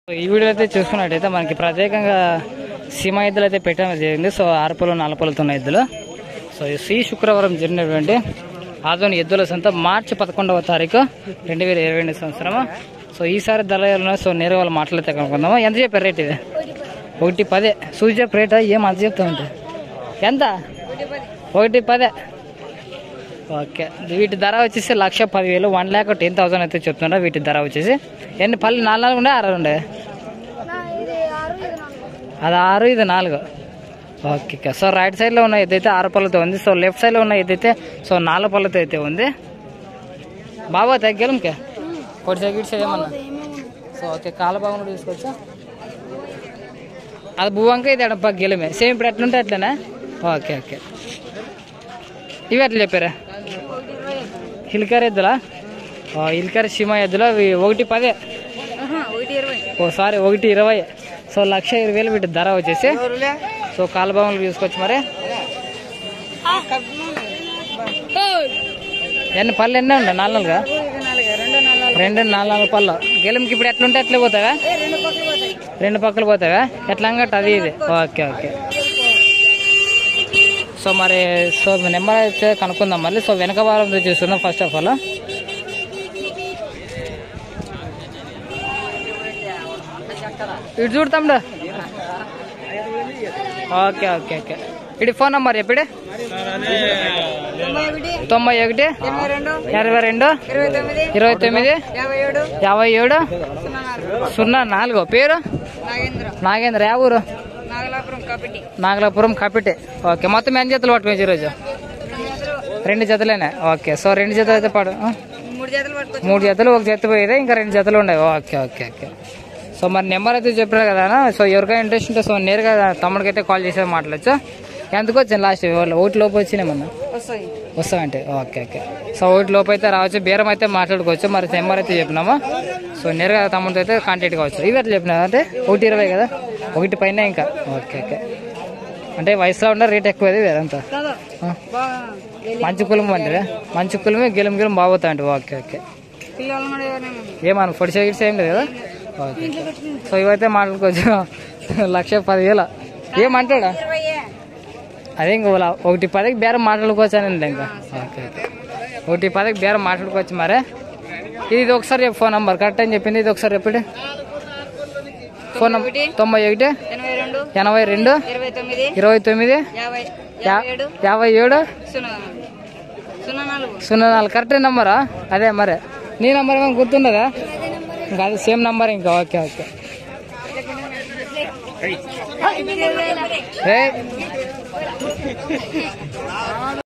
ఈ వీడియో అయితే చూసుకున్నట్టయితే మనకి ప్రత్యేకంగా సీమ ఎద్దులు అయితే పెట్టడం జరిగింది సో ఆరుపలు నలపలతో ఉన్న ఎద్దులు సో ఈ శ్రీ శుక్రవారం జరిగినటువంటి ఆదోని ఎద్దుల సంత మార్చి పదకొండవ తారీఖు రెండు వేల ఇరవై రెండు సంవత్సరము సో ఈసారి ధరలు సో నేరుగా వాళ్ళు మాట్లాడితే కనుక్కుందాము ఎంత చెప్పారు రేట్ ఇది ఒకటి పదే సూచి చెప్పు రేట్ ఏం అంత చెప్తా ఉంటే ఎంత ఒకటి పదే ఓకే వీటి ధర వచ్చేసి లక్ష పదివేలు వన్ ల్యాక్ టెన్ థౌసండ్ అయితే చెప్తున్నారు వీటి ధర వచ్చేసి ఎన్ని పళ్ళు నాలుగు నాలుగు ఉండే ఆరు ఉండే అది ఆరు ఇది నాలుగు ఓకే ఓకే. సో రైట్ సైడ్లో ఉన్న ఏదైతే ఆరు పళ్ళతో ఉంది సో లెఫ్ట్ సైడ్లో ఉన్న ఏదైతే సో నాలుగు పళ్ళతో అయితే ఉంది బాబా తగ్గలం కే కొట్టి సైడ్ సైడ్ ఏమన్నా సో ఓకే కాల భాగంలో తీసుకొచ్చా అది భూవంక ఇది ఎడప గెలమే సేమ్ ఇప్పుడు ఎట్లుంటే అట్లనే ఓకే ఓకే ఇవి ఎట్లా చెప్పారా హిల్కర్ ఎద్దులా ఓ, హిల్కర్ సీమ ఎద్దులా ఇవి ఒకటి పదే ఓ సారీ ఒకటి ఇరవై సో లక్ష ఇరవై వేలు వీటి ధర వచ్చేసి సో కాలభావంలో తీసుకొచ్చి మరి ఎన్ని పళ్ళు ఎన్ని ఉండే నాలుగుగా రెండు నాలుగు నాలుగు పళ్ళు గెలంకి ఇప్పుడు ఎట్లుంటే ఎట్లా పోతావా రెండు పక్కలు పోతావా ఎట్లా అంగట్టు అది ఇది ఓకే ఓకే సో మరి సో నెంబర్ అయితే కనుక్కుందాం మళ్ళీ సో వెనక వారం చూస్తున్నాం ఫస్ట్ ఆఫ్ ఆల్ ఇటు చూడతాండు ఓకే ఓకే ఓకే ఇటు ఫోన్ నంబర్ ఎప్పుడు తొంభై ఒకటి ఇరవై రెండు ఇరవై తొమ్మిది యాభై ఏడు సున్నా నాలుగు పేరు నాగేంద్ర యా ఊరు నాగలాపురం కబడ్డీ నాగలాపురం కపిటే ఓకే మొత్తం ఎన్ని జతలు పట్టుకోవచ్చు ఈరోజు రెండు జతలేనే ఓకే సో రెండు జతలు అయితే పడు ఆ? మూడు జతలు పట్టుకొచ్చి మూడు జతలు ఒక జత పోయేదే ఇంకా రెండు జతలు ఉన్నాయి ఓకే ఓకే ఓకే సో మరి నెంబర్ అయితే చెప్పారు కదా అన్న. సో ఎవరికైనా ఇంట్రెస్ట్ ఉంటే సో నేరుగా తమ్ముడికి అయితే కాల్ చేసేది మాట్లాడచ్చు ఎంతకు వచ్చింది లాస్ట్ ఒకటి లోపు వచ్చినాయి మొన్న వస్తాయి వస్తామంటే ఓకే ఓకే సో ఒకటి లోపు అయితే రావచ్చు బేరం అయితే మాట్లాడుకోవచ్చు మరి నెంబర్ అయితే చెప్పినాము సో నేరుగా తమ్ముడితో అయితే కాంటాక్ట్ కావచ్చు ఇవి ఎట్లా చెప్పినా అంటే ఒకటి ఇరవై కదా ఒకటి పైన ఇంకా ఓకే ఓకే అంటే వయసులో ఉన్న రేట్ ఎక్కువ అది వేరంతా కాదా ఆ. బాగా మంచి కులం అంటే మంచి కులమే గెలం గెలం బాగుతా అంటే ఓకే ఓకే పిల్లలు కూడా ఎవరైనా ఏమన్నా పొడి సైడ్స్ ఏం లేదు కదా ఓకే సో ఇవైతే మాట్లాడుకోవచ్చు లక్ష పదివేల ఏమంటాడా ఇరవై అదే ఇంకో లా- ఒకటి పదికి బేరం మాట్లాడుకోవచ్చు అని ఇంకా ఓకే ఓకే ఒకటి పదికి బేరం మాట్లాడుకోవచ్చు మరే ఇది ఒకసారి చెప్పు ఫోన్ నంబర్ కరెక్ట్ అని చెప్పింది ఇది ఒకసారి చెప్పండి ఫోన్ నంబర్ తొంభై ఒకటి ఎనభై రెండు ఎనభై రెండు ఇరవై తొమ్మిది ఇరవై తొమ్మిది యాభై యా- యాభై ఏడు యాభై ఏడు సున్నా సున్నా నాలుగు సున్నా నాలుగు కరెక్ట్ నంబరా అదే మరి నీ నంబర్ ఏమైనా గుర్తుండదా ఇంకా అది సేమ్ నంబర్ ఇంకా ఓకే ఓకే ఏ